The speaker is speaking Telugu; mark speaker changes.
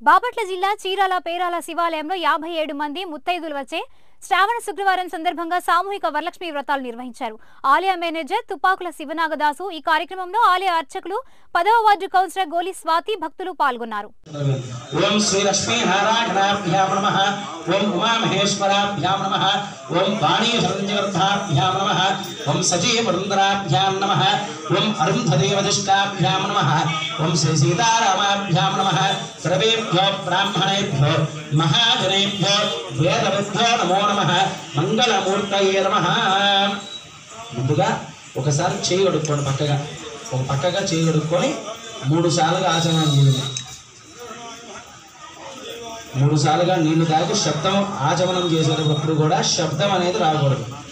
Speaker 1: బాపట్ల జిల్లా చీరాల పేరాల శివాలయంలో యాభై ఏడు మంది ముత్తైదులు వచ్చే శ్రావణ శుక్రవారం సందర్భంగా సామూహిక వరలక్ష్మి వ్రతాలు నిర్వహించారు ఆలయ మేనేజర్ తుపాకుల శివనాగదాసు ఈ కార్యక్రమంలో ఆలయ అర్చకులు పదవ వార్డు కౌన్సిలర్ గోలి స్వాతి భక్తులు పాల్గొన్నారు
Speaker 2: ఓం శ్రీ లక్ష్మీ నారాయణాభ్యాం నమ ఓం ఉమామహేశ్వరాభ్యాం నమ ఓం వాణీ సంజవర్ధాభ్యాం నమ ఓం సజీవరుందరాభ్యాం నమ ఓం అరుంధదేవదిష్టాభ్యాం నమ ఓం శ్రీ సీతారామాభ్యాం నమ సర్వేభ్యో బ్రాహ్మణేభ్యో మహాజనేభ్యో వేదవిభ్యో నమో నమ మంగళమూర్తయే నమ ముందుగా ఒకసారి చేయి కడుక్కోండి పక్కగా ఒక పక్కగా చేయి కడుక్కొని మూడు సార్లుగా ఆచరణ చేయండి మూడు సార్లుగా నీళ్లు తాగి శబ్దం ఆచమనం చేసేటప్పుడు కూడా శబ్దం అనేది రాకూడదు